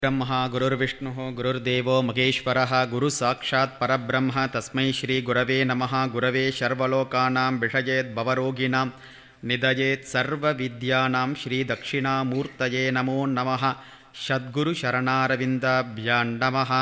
ब्रह्मा गुरुर्विष्णुः गुरुर्देवो महेश्वरः गुरुसाक्षात् परब्रह्म तस्मै श्रीगुरवे नमः गुरवे सर्वलोकानां विषयेद्भवरोगिणां निधयेत् सर्वविद्यानां श्रीदक्षिणामूर्तये नमो नमः सद्गुरुशरणारविन्दाभ्यां नमः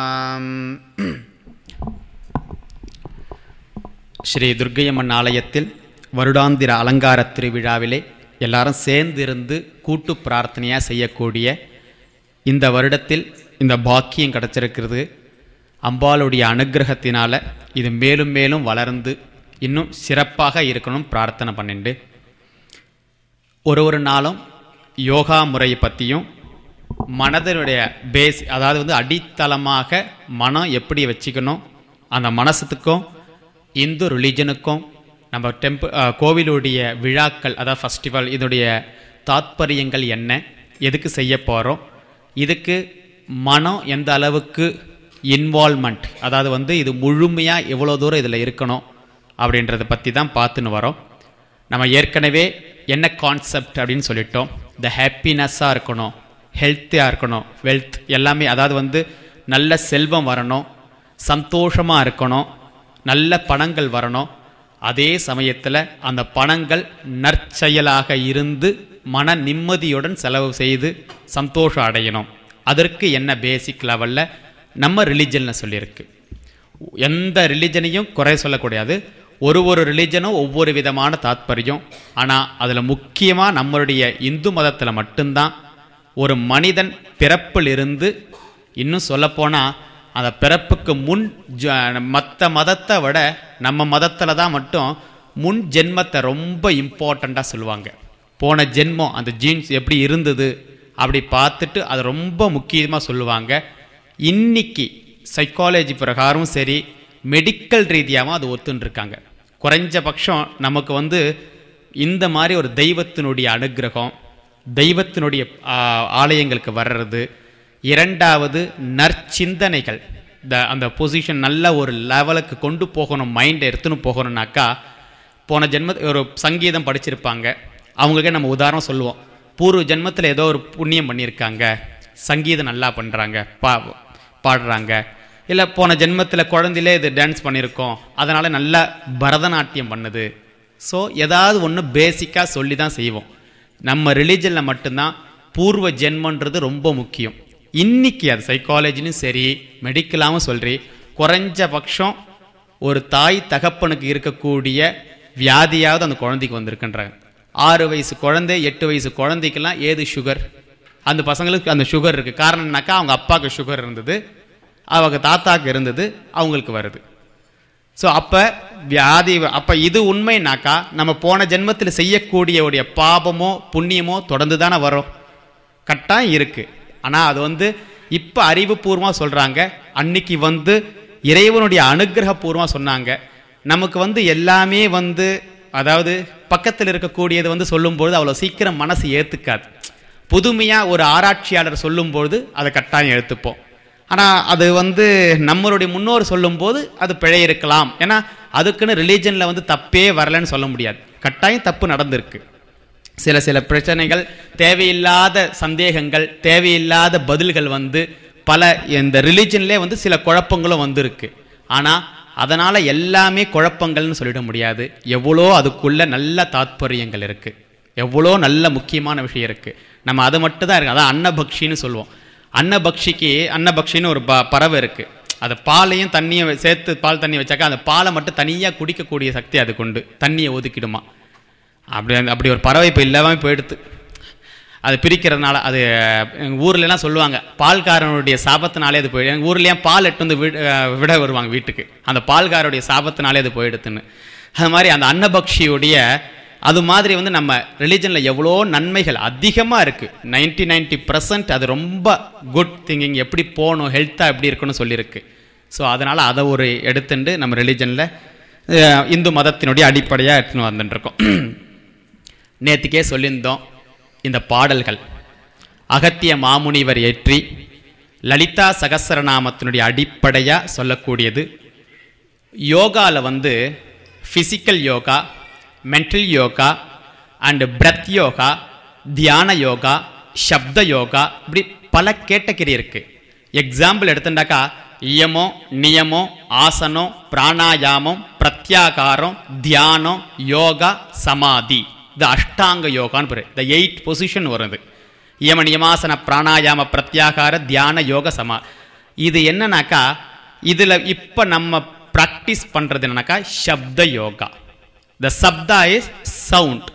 ஸ்ரீ துர்க்கையம்மன் ஆலயத்தில் வருடாந்திர அலங்கார திருவிழாவிலே எல்லாரும் சேர்ந்திருந்து கூட்டு பிரார்த்தனையாக செய்யக்கூடிய இந்த வருடத்தில் இந்த பாக்கியம் கிடச்சிருக்கிறது அம்பாளுடைய அனுகிரகத்தினால இது மேலும் மேலும் வளர்ந்து இன்னும் சிறப்பாக இருக்கணும் பிரார்த்தனை பண்ணிண்டு ஒரு ஒரு நாளும் யோகா முறையை பற்றியும் மனதனுடைய பேஸ் அதாவது வந்து அடித்தளமாக மனம் எப்படி வச்சுக்கணும் அந்த மனசுத்துக்கும் இந்து ரிலிஜனுக்கும் நம்ம டெம்பு கோவிலுடைய விழாக்கள் அதாவது ஃபஸ்டிவல் இதனுடைய தாத்பரியங்கள் என்ன எதுக்கு செய்ய போகிறோம் இதுக்கு மனம் எந்த அளவுக்கு இன்வால்மெண்ட் அதாவது வந்து இது முழுமையாக எவ்வளோ தூரம் இதில் இருக்கணும் அப்படின்றத பற்றி தான் பார்த்துன்னு வரோம் நம்ம ஏற்கனவே என்ன கான்செப்ட் அப்படின்னு சொல்லிட்டோம் இந்த ஹாப்பினஸ்ஸாக இருக்கணும் ஹெல்த்தியாக இருக்கணும் வெல்த் எல்லாமே அதாவது வந்து நல்ல செல்வம் வரணும் சந்தோஷமாக இருக்கணும் நல்ல பணங்கள் வரணும் அதே சமயத்தில் அந்த பணங்கள் நற்செயலாக இருந்து மன நிம்மதியுடன் செலவு செய்து சந்தோஷம் அடையணும் அதற்கு என்ன பேசிக் லெவலில் நம்ம ரிலிஜனில் சொல்லியிருக்கு எந்த ரிலிஜனையும் குறை சொல்லக்கூடாது ஒரு ஒரு ரிலிஜனும் ஒவ்வொரு விதமான தாத்பரியம் ஆனால் அதில் முக்கியமாக நம்மளுடைய இந்து மதத்தில் மட்டும்தான் ஒரு மனிதன் பிறப்பிலிருந்து இன்னும் சொல்லப்போனால் அந்த பிறப்புக்கு முன் மற்ற மதத்தை விட நம்ம மதத்தில் தான் மட்டும் முன் ஜென்மத்தை ரொம்ப இம்பார்ட்டண்ட்டாக சொல்லுவாங்க போன ஜென்மம் அந்த ஜீன்ஸ் எப்படி இருந்தது அப்படி பார்த்துட்டு அதை ரொம்ப முக்கியமாக சொல்லுவாங்க இன்னைக்கு சைக்காலஜி பிரகாரம் சரி மெடிக்கல் ரீதியாகவும் அது ஒத்துன்னு குறைஞ்சபட்சம் நமக்கு வந்து இந்த மாதிரி ஒரு தெய்வத்தினுடைய அனுகிரகம் தெய்வத்தினுடைய ஆலயங்களுக்கு வர்றது இரண்டாவது நற்சிந்தனைகள் இந்த அந்த பொசிஷன் நல்ல ஒரு லெவலுக்கு கொண்டு போகணும் மைண்டை எடுத்துன்னு போகணும்னாக்கா போன ஜென்ம ஒரு சங்கீதம் படிச்சிருப்பாங்க அவங்களுக்கே நம்ம உதாரணம் சொல்லுவோம் பூர்வ ஜென்மத்தில் ஏதோ ஒரு புண்ணியம் பண்ணியிருக்காங்க சங்கீதம் நல்லா பண்ணுறாங்க பா பாடுறாங்க இல்லை போன ஜென்மத்தில் குழந்தையிலே இது டான்ஸ் பண்ணியிருக்கோம் அதனால் நல்லா பரதநாட்டியம் பண்ணுது ஸோ ஏதாவது ஒன்று பேசிக்காக சொல்லி தான் செய்வோம் நம்ம ரிலீஜனில் மட்டும்தான் பூர்வ ஜென்மன்றது ரொம்ப முக்கியம் இன்னைக்கு அது சைக்காலஜிலும் சரி மெடிக்கலாகவும் சொல்கிறி குறைஞ்சபட்சம் ஒரு தாய் தகப்பனுக்கு இருக்கக்கூடிய வியாதியாவது அந்த குழந்தைக்கு வந்திருக்குன்றாங்க ஆறு வயசு குழந்தை எட்டு வயசு குழந்தைக்கெல்லாம் ஏது சுகர் அந்த பசங்களுக்கு அந்த சுகர் இருக்குது காரணம்னாக்கா அவங்க அப்பாவுக்கு சுகர் இருந்தது அவங்க தாத்தாக்கு இருந்தது அவங்களுக்கு வருது ஸோ அப்போ வியாதி அப்போ இது உண்மைனாக்கா நம்ம போன ஜென்மத்தில் செய்யக்கூடிய பாபமோ புண்ணியமோ தொடர்ந்து தானே வரும் கட்டாயம் இருக்குது ஆனால் அது வந்து இப்போ அறிவுபூர்வமாக சொல்கிறாங்க அன்னைக்கு வந்து இறைவனுடைய அனுகிரகபூர்வமாக சொன்னாங்க நமக்கு வந்து எல்லாமே வந்து அதாவது பக்கத்தில் இருக்கக்கூடியது வந்து சொல்லும்பொழுது அவ்வளோ சீக்கிரம் மனசு ஏற்றுக்காது புதுமையாக ஒரு ஆராய்ச்சியாளர் சொல்லும்பொழுது அதை கட்டாயம் எடுத்துப்போம் ஆனால் அது வந்து நம்மளுடைய முன்னோர் சொல்லும்போது அது பிழை இருக்கலாம் ஏன்னா அதுக்குன்னு ரிலீஜனில் வந்து தப்பே வரலன்னு சொல்ல முடியாது கட்டாயம் தப்பு நடந்திருக்கு சில சில பிரச்சனைகள் தேவையில்லாத சந்தேகங்கள் தேவையில்லாத பதில்கள் வந்து பல இந்த ரிலீஜன்லேயே வந்து சில குழப்பங்களும் வந்திருக்கு ஆனால் அதனால் எல்லாமே குழப்பங்கள்னு சொல்லிட முடியாது எவ்வளோ அதுக்குள்ள நல்ல தாத்பரியங்கள் இருக்குது எவ்வளோ நல்ல முக்கியமான விஷயம் இருக்குது நம்ம அது மட்டும் தான் இருக்குது அதான் அன்னபக்ஷின்னு சொல்லுவோம் அன்னபக்ஷிக்கு அன்னபக்ஷின்னு ஒரு ப பறவை இருக்குது அது பாலையும் தண்ணியும் சேர்த்து பால் தண்ணி வச்சாக்கா அந்த பாலை மட்டும் தனியாக குடிக்கக்கூடிய சக்தி அது கொண்டு தண்ணியை ஒதுக்கிடுமா அப்படி அப்படி ஒரு பறவை இப்போ இல்லாமல் போயிடுத்து அது பிரிக்கிறதுனால அது எங்கள் ஊர்லலாம் சொல்லுவாங்க பால்காரனுடைய சாபத்தினாலே அது போயிடு எங்கள் ஊர்லேயும் பால் எட்டு வந்து விட வருவாங்க வீட்டுக்கு அந்த பால்காரனுடைய சாபத்தினாலே அது போயிடுத்துன்னு அது மாதிரி அந்த அன்னபக்ஷியுடைய அது மாதிரி வந்து நம்ம ரிலீஜனில் எவ்வளோ நன்மைகள் அதிகமாக இருக்குது நைன்டி நைன்டி பர்சன்ட் அது ரொம்ப குட் திங்கிங் எப்படி போகணும் ஹெல்த்தாக எப்படி இருக்கணும்னு சொல்லியிருக்கு ஸோ அதனால் அதை ஒரு எடுத்துட்டு நம்ம ரிலீஜனில் இந்து மதத்தினுடைய அடிப்படையாக எடுத்துன்னு வந்துட்டுருக்கோம் நேற்றுக்கே சொல்லியிருந்தோம் இந்த பாடல்கள் அகத்திய மாமுனிவர் ஏற்றி லலிதா சகசரநாமத்தினுடைய அடிப்படையாக சொல்லக்கூடியது யோகாவில் வந்து physical yoga mental yoga and breath yoga தியான யோகா சப்த யோகா இப்படி பல கேட்டகரி இருக்கு எக்ஸாம்பிள் எடுத்துட்டாக்கா இயமம் நியமம் ஆசனம் பிராணாயாமம் பிரத்யாகாரம் தியானம் யோகா சமாதி இது அஷ்டாங்க யோகான்னு பேரு இந்த எயிட் பொசிஷன் வருது யம நியமாசன பிராணாயாம பிரத்யாகார தியான யோக சமா இது என்னன்னாக்கா இதில் இப்போ நம்ம ப்ராக்டிஸ் பண்ணுறது என்னன்னாக்கா சப்த யோகா த சப்தா இஸ் சவுண்ட்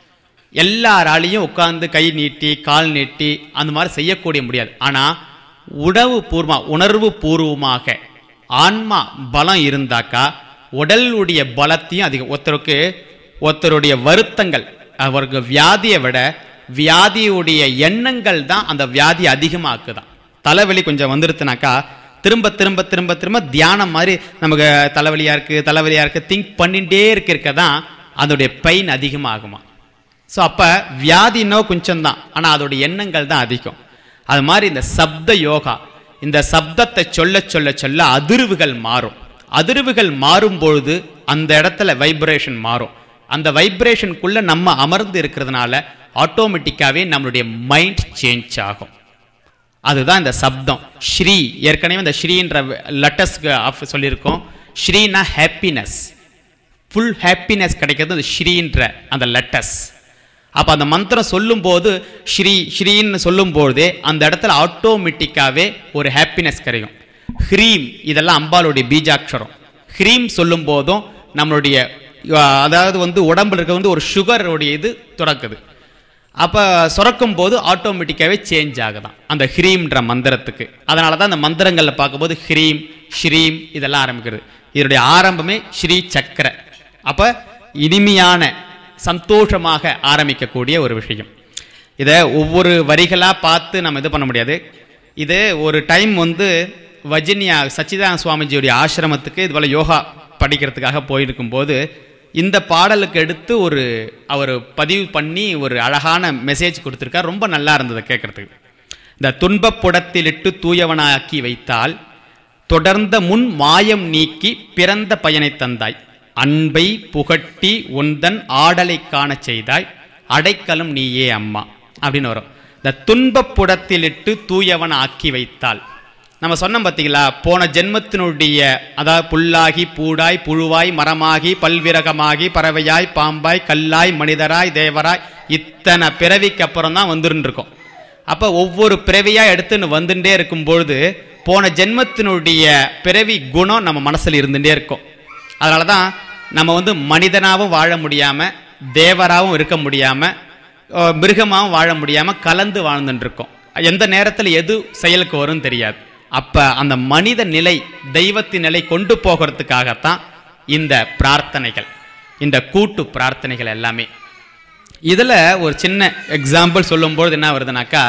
எல்லாராலையும் உட்கார்ந்து கை நீட்டி கால் நீட்டி அந்த மாதிரி செய்யக்கூடிய முடியாது ஆனால் உணவு பூர்வமா உணர்வு பூர்வமாக ஆன்மா பலம் இருந்தாக்கா உடலுடைய பலத்தையும் அதிகம் ஒருத்தருக்கு ஒருத்தருடைய வருத்தங்கள் அவருக்கு வியாதியை விட வியாதியுடைய எண்ணங்கள் தான் அந்த வியாதி அதிகமாக்குதான் தலைவலி கொஞ்சம் வந்துருத்துனாக்கா திரும்ப திரும்ப திரும்ப திரும்ப தியானம் மாதிரி நமக்கு தலைவலியாக இருக்குது தலைவலியாக இருக்குது திங்க் பண்ணிகிட்டே இருக்க இருக்க தான் அதோடைய பெயின் அதிகமாகுமா ஸோ அப்போ வியாதினோ கொஞ்சம் தான் ஆனால் அதோட எண்ணங்கள் தான் அதிகம் அது மாதிரி இந்த சப்த யோகா இந்த சப்தத்தை சொல்ல சொல்ல சொல்ல அதிர்வுகள் மாறும் அதிர்வுகள் மாறும் பொழுது அந்த இடத்துல வைப்ரேஷன் மாறும் அந்த வைப்ரேஷனுக்குள்ள நம்ம அமர்ந்து இருக்கிறதுனால ஆட்டோமேட்டிக்காவே நம்மளுடைய மைண்ட் சேஞ்ச் ஆகும் அதுதான் இந்த சப்தம் ஸ்ரீ ஏற்கனவே இந்த ஸ்ரீன்ற லெட்டஸ்க்கு சொல்லியிருக்கோம் ஸ்ரீனா ஹாப்பினஸ் ஃபுல் ஹாப்பினஸ் கிடைக்கிறது அந்த ஸ்ரீன்ற அந்த லெட்டஸ் அப்போ அந்த மந்திரம் சொல்லும்போது ஸ்ரீ ஸ்ரீன்னு சொல்லும்போதே அந்த இடத்துல ஆட்டோமேட்டிக்காகவே ஒரு ஹாப்பினஸ் கிடைக்கும் ஹ்ரீம் இதெல்லாம் அம்பாளுடைய பீஜாட்சரம் ஹ்ரீம் சொல்லும் போதும் நம்மளுடைய அஹ், அதாவது வந்து உடம்புல இருக்க வந்து ஒரு சுகருடைய இது தொடக்குது அப்போ சுரக்கும் போது ஆட்டோமேட்டிக்காகவே சேஞ்ச் ஆகுதான் அந்த ஹ்ரீம்ன்ற மந்திரத்துக்கு அதனால தான் அந்த மந்திரங்களில் பார்க்கும்போது ஹ்ரீம் ஸ்ரீம் இதெல்லாம் ஆரம்பிக்கிறது இதனுடைய ஆரம்பமே ஸ்ரீ சக்கர அப்போ இனிமையான சந்தோஷமாக ஆரம்பிக்கக்கூடிய ஒரு விஷயம் இதை ஒவ்வொரு வரிகளாக பார்த்து நம்ம இது பண்ண முடியாது இது ஒரு டைம் வந்து வஜினியா சச்சிதானந்த சுவாமிஜியுடைய ஆசிரமத்துக்கு இது போல யோகா படிக்கிறதுக்காக போயிருக்கும்போது இந்த பாடலுக்கு எடுத்து ஒரு அவர் பதிவு பண்ணி ஒரு அழகான மெசேஜ் கொடுத்துருக்கார் ரொம்ப நல்லா இருந்தது கேட்குறதுக்கு இந்த துன்பப்புடத்திலிட்டு தூயவனாக்கி வைத்தால் தொடர்ந்த முன் மாயம் நீக்கி பிறந்த பயனை தந்தாய் அன்பை புகட்டி உந்தன் ஆடலை காணச் செய்தாய் அடைக்கலம் நீயே அம்மா அப்படின்னு வரும் இந்த துன்பப்புடத்திலிட்டு தூயவன் ஆக்கி வைத்தால் நம்ம சொன்னோம் பார்த்தீங்களா போன ஜென்மத்தினுடைய அதாவது புல்லாகி பூடாய் புழுவாய் மரமாகி பல்விரகமாகி பறவையாய் பாம்பாய் கல்லாய் மனிதராய் தேவராய் இத்தனை பிறவிக்கு அப்புறம் தான் வந்துருன்னு இருக்கோம் அப்போ ஒவ்வொரு பிறவியாக எடுத்துன்னு வந்துட்டே இருக்கும்பொழுது போன ஜென்மத்தினுடைய பிறவி குணம் நம்ம மனசில் இருந்துட்டே இருக்கும் அதனால தான் நம்ம வந்து மனிதனாகவும் வாழ முடியாமல் தேவராகவும் இருக்க முடியாமல் மிருகமாகவும் வாழ முடியாமல் கலந்து வாழ்ந்துட்டு இருக்கோம் எந்த நேரத்தில் எது செயலுக்கு வரும்னு தெரியாது அப்போ அந்த மனித நிலை தெய்வத்தின் நிலை கொண்டு போகிறதுக்காகத்தான் இந்த பிரார்த்தனைகள் இந்த கூட்டு பிரார்த்தனைகள் எல்லாமே இதில் ஒரு சின்ன எக்ஸாம்பிள் சொல்லும்போது என்ன வருதுனாக்கா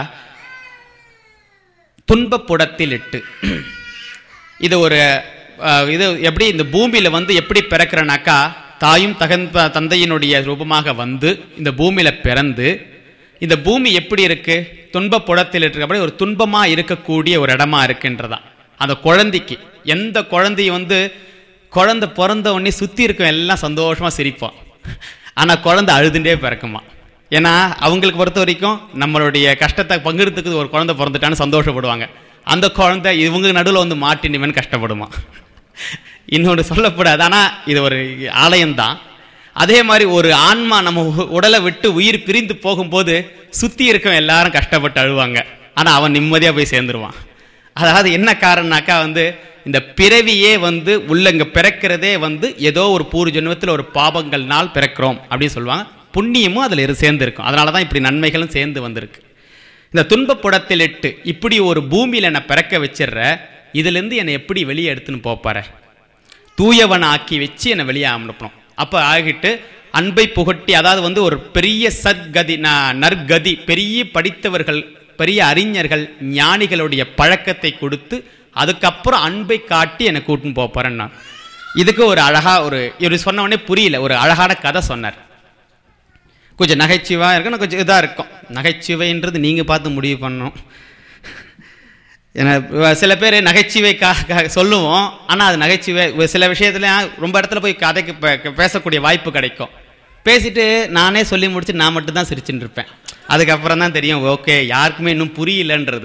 துன்பப்புடத்தில் இட்டு இது ஒரு அஹ், இது எப்படி இந்த பூமியில் வந்து எப்படி பிறக்கிறனாக்கா தாயும் தகன் தந்தையினுடைய ரூபமாக வந்து இந்த பூமியில் பிறந்து இந்த பூமி எப்படி இருக்கு துன்பப்புடத்தில் இருக்கிறபடி ஒரு துன்பமாக இருக்கக்கூடிய ஒரு இடமா இருக்குன்றதான் அந்த குழந்தைக்கு எந்த குழந்தைய வந்து குழந்தை பிறந்த உடனே சுற்றி இருக்கும் எல்லாம் சந்தோஷமாக சிரிப்போம் ஆனால் குழந்தை அழுதுண்டே பிறக்குமா ஏன்னா அவங்களுக்கு பொறுத்த வரைக்கும் நம்மளுடைய கஷ்டத்தை பங்கிடுறதுக்கு ஒரு குழந்தை பிறந்துட்டான்னு சந்தோஷப்படுவாங்க அந்த குழந்தை இவங்க நடுவில் வந்து மாட்டினிவன் கஷ்டப்படுமா இன்னொன்று சொல்லப்படாது ஆனால் இது ஒரு ஆலயம்தான் அதே மாதிரி ஒரு ஆன்மா நம்ம உ- உடலை விட்டு உயிர் பிரிந்து போகும்போது சுற்றி இருக்கவன் எல்லாரும் கஷ்டப்பட்டு அழுவாங்க ஆனால் அவன் நிம்மதியாக போய் சேர்ந்துருவான் அதாவது என்ன காரணம்னாக்கா வந்து இந்த பிறவியே வந்து உள்ள இங்க பிறக்கிறதே வந்து ஏதோ ஒரு பூர்வ ஜென்மத்தில் ஒரு பாபங்கள்னால் பிறக்கிறோம் அப்படின்னு சொல்லுவாங்க புண்ணியமும் அதில் இரு சேர்ந்து இருக்கும் அதனால தான் இப்படி நன்மைகளும் சேர்ந்து வந்திருக்கு இந்த துன்பப்புடத்தில் இட்டு இப்படி ஒரு பூமியில் என்னை பிறக்க வச்சிடுற இதுலேருந்து என்னை எப்படி வெளியே எடுத்துன்னு போப்பார தூயவன் ஆக்கி வச்சு என்னை வெளியே அனுப்பணும் அப்போ ஆகிட்டு அன்பை புகட்டி அதாவது வந்து ஒரு பெரிய சத்கதி ந- நற்கதி பெரிய படித்தவர்கள் பெரிய அறிஞர்கள் ஞானிகளுடைய பழக்கத்தை கொடுத்து அதுக்கப்புறம் அன்பை காட்டி என்னை கூட்டின்னு போப்பாரன் நான் இதுக்கு ஒரு அழகா ஒரு இவர் சொன்ன உடனே புரியல ஒரு அழகான கதை சொன்னார் கொஞ்சம் நகைச்சுவையாக இருக்கும் கொஞ்சம் இதாக இருக்கும் நகைச்சுவைன்றது நீங்கள் பார்த்து முடிவு பண்ணணும் ஏன்னா இவ- சில பேர் நகைச்சுவை கா கா- சொல்லுவோம் ஆனால் அது நகைச்சுவை ஒரு சில விஷயத்துல ரொம்ப இடத்துல போய் கதைக்கு பே- பேசக்கூடிய வாய்ப்பு கிடைக்கும் பேசிட்டு நானே சொல்லி முடிச்சு நான் மட்டும் தான் சிரிச்சுட்டு இருப்பேன் அதுக்கப்புறம் தான் தெரியும் ஓகே யாருக்குமே இன்னும் புரியலன்றது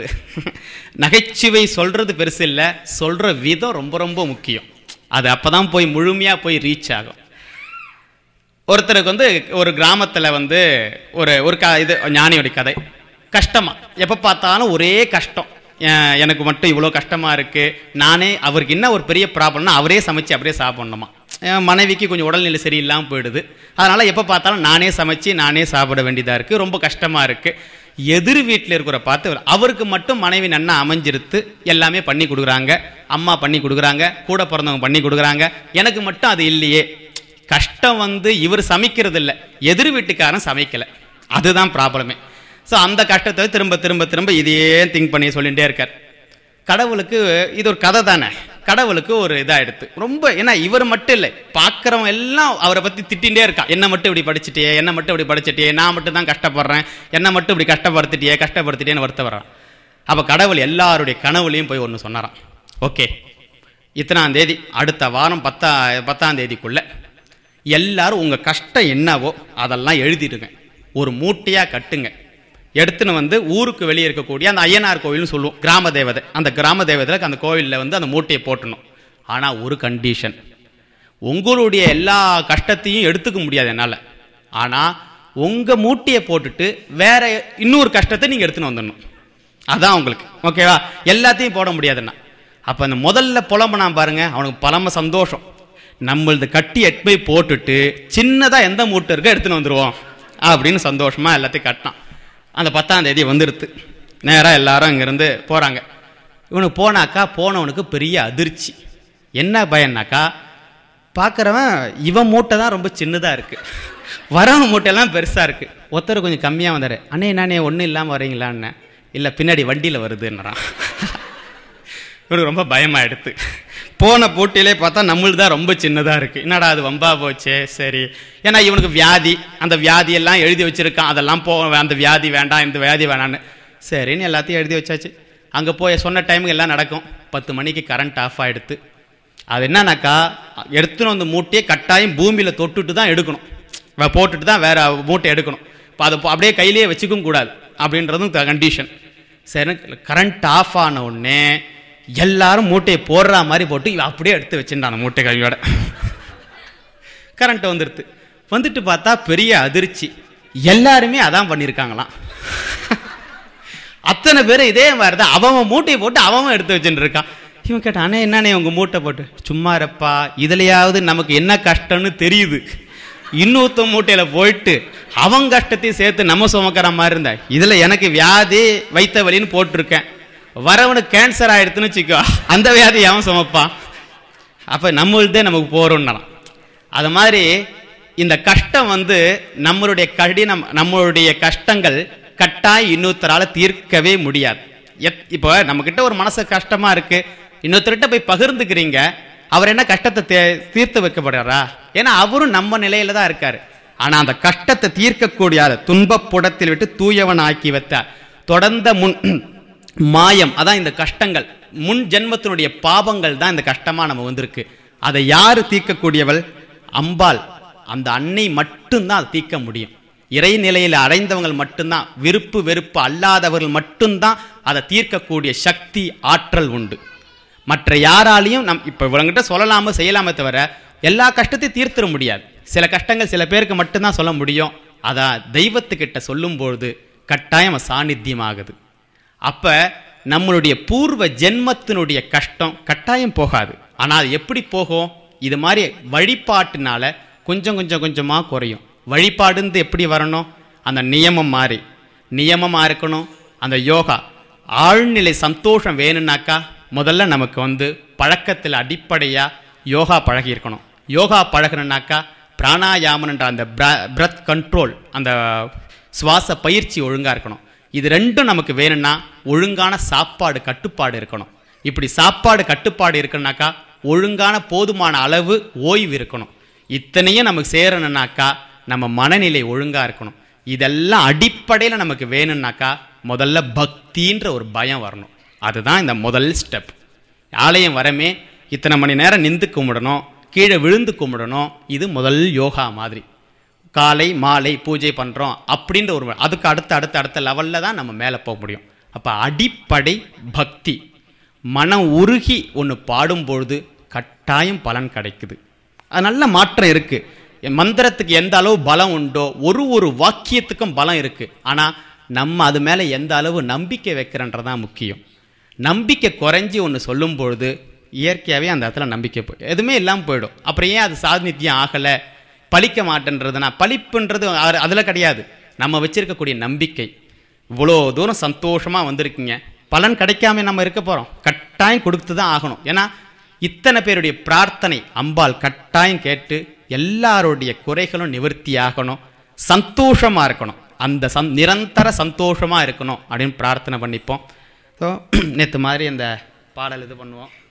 நகைச்சுவை சொல்கிறது பெருசு இல்லை சொல்கிற விதம் ரொம்ப ரொம்ப முக்கியம் அது அப்போ தான் போய் முழுமையாக போய் ரீச் ஆகும் ஒருத்தருக்கு வந்து ஒரு கிராமத்தில் வந்து ஒரு ஒரு க இது ஞானியோட கதை கஷ்டமா எப்போ பார்த்தாலும் ஒரே கஷ்டம் எ- எனக்கு மட்டும் இவ்வளோ கஷ்டமா இருக்கு நானே அவருக்கு என்ன ஒரு பெரிய ப்ராப்ளம்னா அவரே சமைச்சு அப்படியே சாப்பிடணுமா என் மனைவிக்கு கொஞ்சம் உடல்நிலை சரியில்லாமல் போயிடுது அதனால எப்போ பார்த்தாலும் நானே சமைச்சு நானே சாப்பிட வேண்டியதாக இருக்கு ரொம்ப கஷ்டமா இருக்கு எதிர் வீட்டில் இருக்கிற பார்த்து அவருக்கு மட்டும் மனைவி நன்னா அமைஞ்சிருத்து எல்லாமே பண்ணி கொடுக்குறாங்க அம்மா பண்ணி கொடுக்குறாங்க கூட பிறந்தவங்க பண்ணி கொடுக்குறாங்க எனக்கு மட்டும் அது இல்லையே கஷ்டம் வந்து இவர் சமைக்கிறது இல்லை எதிர் வீட்டுக்காரன் சமைக்கல அதுதான் ப்ராப்ளமே ஸோ அந்த கஷ்டத்தை திரும்ப திரும்ப திரும்ப இதையே திங்க் பண்ணி சொல்லிகிட்டே இருக்கார் கடவுளுக்கு இது ஒரு கதை தானே கடவுளுக்கு ஒரு இதாகிடுது ரொம்ப ஏன்னா இவர் மட்டும் இல்லை பார்க்குறவங்க எல்லாம் அவரை பற்றி திட்டிகிட்டே இருக்கா என்ன மட்டும் இப்படி படிச்சிட்டியே என்ன மட்டும் இப்படி படிச்சிட்டியே நான் மட்டும் தான் கஷ்டப்படுறேன் என்ன மட்டும் இப்படி கஷ்டப்படுத்திட்டியே கஷ்டப்படுத்திட்டேன்னு வருத்தப்படுறான் அப்போ கடவுள் எல்லாருடைய கனவுலையும் போய் ஒன்று சொன்னாராம் ஓகே இத்தனாம் தேதி அடுத்த வாரம் பத்தா பத்தாம் தேதிக்குள்ள எல்லாரும் உங்கள் கஷ்டம் என்னவோ அதெல்லாம் எழுதிடுங்க ஒரு மூட்டையாக கட்டுங்க எடுத்துன்னு வந்து ஊருக்கு வெளியே இருக்கக்கூடிய அந்த ஐயனார் கோவில்னு சொல்லுவோம் கிராம தேவதை அந்த கிராம தேவதைக்கு அந்த கோவிலில் வந்து அந்த மூட்டையை போட்டணும் ஆனால் ஒரு கண்டிஷன் உங்களுடைய எல்லா கஷ்டத்தையும் எடுத்துக்க முடியாது என்னால் ஆனால் உங்கள் மூட்டையை போட்டுட்டு வேற இன்னொரு கஷ்டத்தை நீங்கள் எடுத்துன்னு வந்துடணும் அதான் உங்களுக்கு ஓகேவா எல்லாத்தையும் போட முடியாதுண்ணா அப்போ அந்த முதல்ல புலம்புனா பாருங்க அவனுக்கு பலம சந்தோஷம் நம்மளது கட்டி எட்டு போய் போட்டுட்டு சின்னதாக எந்த மூட்டை இருக்கோ எடுத்துன்னு வந்துடுவோம் அப்படின்னு சந்தோஷமா எல்லாத்தையும் கட்டினான் அந்த பத்தாம் தேதி வந்துடுது நேராக எல்லாரும் இங்கேருந்து போகிறாங்க இவனுக்கு போனாக்கா போனவனுக்கு பெரிய அதிர்ச்சி என்ன பயன்னாக்கா பார்க்குறவன் இவன் மூட்டை தான் ரொம்ப சின்னதாக இருக்குது வரவன் மூட்டையெல்லாம் பெருசாக இருக்குது ஒருத்தர் கொஞ்சம் கம்மியாக வந்தார் அண்ணே நானே ஒன்றும் இல்லாமல் வரீங்களான்னு இல்லை பின்னாடி வண்டியில் வருதுன்றான் இவனுக்கு ரொம்ப பயமாயிடுத்து போன போட்டியிலே பார்த்தா நம்மளுது தான் ரொம்ப சின்னதாக இருக்குது என்னடா அது வம்பா போச்சே சரி ஏன்னா இவனுக்கு வியாதி அந்த வியாதியெல்லாம் எழுதி வச்சிருக்கான் அதெல்லாம் போ அந்த வியாதி வேண்டாம் இந்த வியாதி வேணான்னு சரின்னு எல்லாத்தையும் எழுதி வச்சாச்சு அங்கே போய் சொன்ன டைமுக்கு எல்லாம் நடக்கும் பத்து மணிக்கு கரண்ட் ஆஃப் ஆகிடுத்து அது என்னன்னாக்கா எடுத்துன்னு வந்து மூட்டையை கட்டாயம் பூமியில் தொட்டுட்டு தான் எடுக்கணும் வ- போட்டுட்டு தான் வேற மூட்டை எடுக்கணும் இப்போ அதை போ- அப்படியே கையிலேயே வச்சுக்கவும் கூடாது அப்படின்றதும் கண்டிஷன் சரி கரண்ட் ஆஃப் ஆன உடனே எல்லாரும் மூட்டையை போடுற மாதிரி போட்டு இவன் அப்படியே எடுத்து வச்சுட்டான் மூட்டை கையோட கரண்ட் வந்துடுது வந்துட்டு பார்த்தா பெரிய அதிர்ச்சி எல்லாருமே அதான் பண்ணியிருக்காங்களாம் அத்தனை பேர் இதே மாதிரி தான் அவன் அவன் மூட்டையை போட்டு அவன் அவன் எடுத்து வச்சுட்டு இருக்கான் இவன் கேட்டான் அண்ணே என்னண்ணே உங்க மூட்டை போட்டு சும்மா இருப்பா இதுலயாவது நமக்கு என்ன கஷ்டம்னு தெரியுது இன்னொருத்த மூட்டையில போயிட்டு அவன் கஷ்டத்தையும் சேர்த்து நம்ம சுமக்கிற மாதிரி இருந்தா இதுல எனக்கு வியாதி வைத்த வலின்னு போட்டிருக்கேன் வரவனுக்கு கேன்சர் ஆயிடுத்துன்னு வச்சுக்கோ அந்த வியாதி அவன் சுமப்பான் அப்ப நம்மள்தே நமக்கு போறோம்னாலாம் அது மாதிரி இந்த கஷ்டம் வந்து நம்மளுடைய கடினம் நம்மளுடைய கஷ்டங்கள் கட்டாய் இன்னொருத்தரால தீர்க்கவே முடியாது எத் இப்போ நம்மக்கிட்ட ஒரு மனசு கஷ்டமா இருக்கு இன்னொருத்தர்கிட்ட போய் பகிர்ந்துக்கிறீங்க அவர் என்ன கஷ்டத்தை தே- தீர்த்து வைக்கப்படுறாரா ஏன்னா அவரும் நம்ம நிலையில தான் இருக்காரு ஆனா அந்த கஷ்டத்தை தீர்க்கக்கூடிய அதை துன்பப்புடத்தில் விட்டு தூயவன் ஆக்கி வைத்தார் தொடர்ந்த முன் மாயம் அதான் இந்த கஷ்டங்கள் முன் ஜென்மத்தினுடைய பாவங்கள் தான் இந்த கஷ்டமா நம்ம வந்திருக்கு அதை யாரு தீர்க்கக்கூடியவள் அம்பாள் அந்த அன்னை மட்டும்தான் அதை தீர்க்க முடியும் இறைநிலையில் அடைந்தவங்கள் மட்டும்தான் விருப்பு வெறுப்பு அல்லாதவர்கள் மட்டும்தான் அதை தீர்க்கக்கூடிய சக்தி ஆற்றல் உண்டு மற்ற யாராலையும் நம் இப்போ இவங்கிட்ட சொல்லலாம செய்யலாமே தவிர எல்லா கஷ்டத்தையும் தீர்த்திட முடியாது சில கஷ்டங்கள் சில பேருக்கு மட்டும்தான் சொல்ல முடியும் அதான் தெய்வத்துக்கிட்ட சொல்லும்பொழுது கட்டாயம் சாநித்தியமாகுது அப்ப நம்மளுடைய பூர்வ ஜென்மத்தினுடைய கஷ்டம் கட்டாயம் போகாது ஆனால் அது எப்படி போகும் இது மாதிரி வழிபாட்டினால கொஞ்சம் கொஞ்சம் கொஞ்சமா குறையும் வழிபாடுந்து எப்படி வரணும் அந்த நியமம் மாறி நியமமா இருக்கணும் அந்த யோகா ஆழ்நிலை சந்தோஷம் வேணும்னாக்கா முதல்ல நமக்கு வந்து பழக்கத்தில் அடிப்படையா யோகா பழகி இருக்கணும் யோகா பழகணும்னாக்கா பிராணாயாமன்ற அந்த பிரத் கண்ட்ரோல் அந்த சுவாச பயிற்சி ஒழுங்கா இருக்கணும் இது ரெண்டும் நமக்கு வேணும்னா ஒழுங்கான சாப்பாடு கட்டுப்பாடு இருக்கணும் இப்படி சாப்பாடு கட்டுப்பாடு இருக்குன்னாக்கா ஒழுங்கான போதுமான அளவு ஓய்வு இருக்கணும் இத்தனையும் நமக்கு சேரணும்னாக்கா நம்ம மனநிலை ஒழுங்கா இருக்கணும் இதெல்லாம் அடிப்படையில் நமக்கு வேணும்னாக்கா முதல்ல பக்தின்ற ஒரு பயம் வரணும் அதுதான் இந்த முதல் ஸ்டெப் ஆலயம் வரமே இத்தனை மணி நேரம் நிந்து கும்பிடணும் கீழே விழுந்து கும்பிடணும் இது முதல் யோகா மாதிரி காலை மாலை பூஜை பண்ணுறோம் அப்படின்ற ஒரு அதுக்கு அடுத்த அடுத்த அடுத்த லெவலில் தான் நம்ம மேலே போக முடியும் அப்போ அடிப்படை பக்தி மனம் உருகி ஒன்று பாடும்பொழுது கட்டாயம் பலன் கிடைக்குது அது நல்ல மாற்றம் இருக்குது மந்திரத்துக்கு எந்த அளவு பலம் உண்டோ ஒரு ஒரு வாக்கியத்துக்கும் பலம் இருக்குது ஆனால் நம்ம அது மேலே எந்த அளவு நம்பிக்கை வைக்கிறன்றதான் முக்கியம் நம்பிக்கை குறைஞ்சி ஒன்று சொல்லும் பொழுது இயற்கையாகவே அந்த இடத்துல நம்பிக்கை போய் எதுவுமே இல்லாமல் போயிடும் அப்புறம் ஏன் அது சாநித்தியம் ஆகலை பலிக்க மாட்டேன்றதுனா பலிப்புன்றது அதில் கிடையாது நம்ம வச்சிருக்கக்கூடிய நம்பிக்கை இவ்வளோ தூரம் சந்தோஷமாக வந்திருக்கீங்க பலன் கிடைக்காம நம்ம இருக்க போகிறோம் கட்டாயம் கொடுத்து தான் ஆகணும் ஏன்னா இத்தனை பேருடைய பிரார்த்தனை அம்பாள் கட்டாயம் கேட்டு எல்லாருடைய குறைகளும் நிவர்த்தி ஆகணும் சந்தோஷமாக இருக்கணும் அந்த சந் நிரந்தர சந்தோஷமாக இருக்கணும் அப்படின்னு பிரார்த்தனை பண்ணிப்போம் ஸோ நேற்று மாதிரி அந்த பாடல் இது பண்ணுவோம்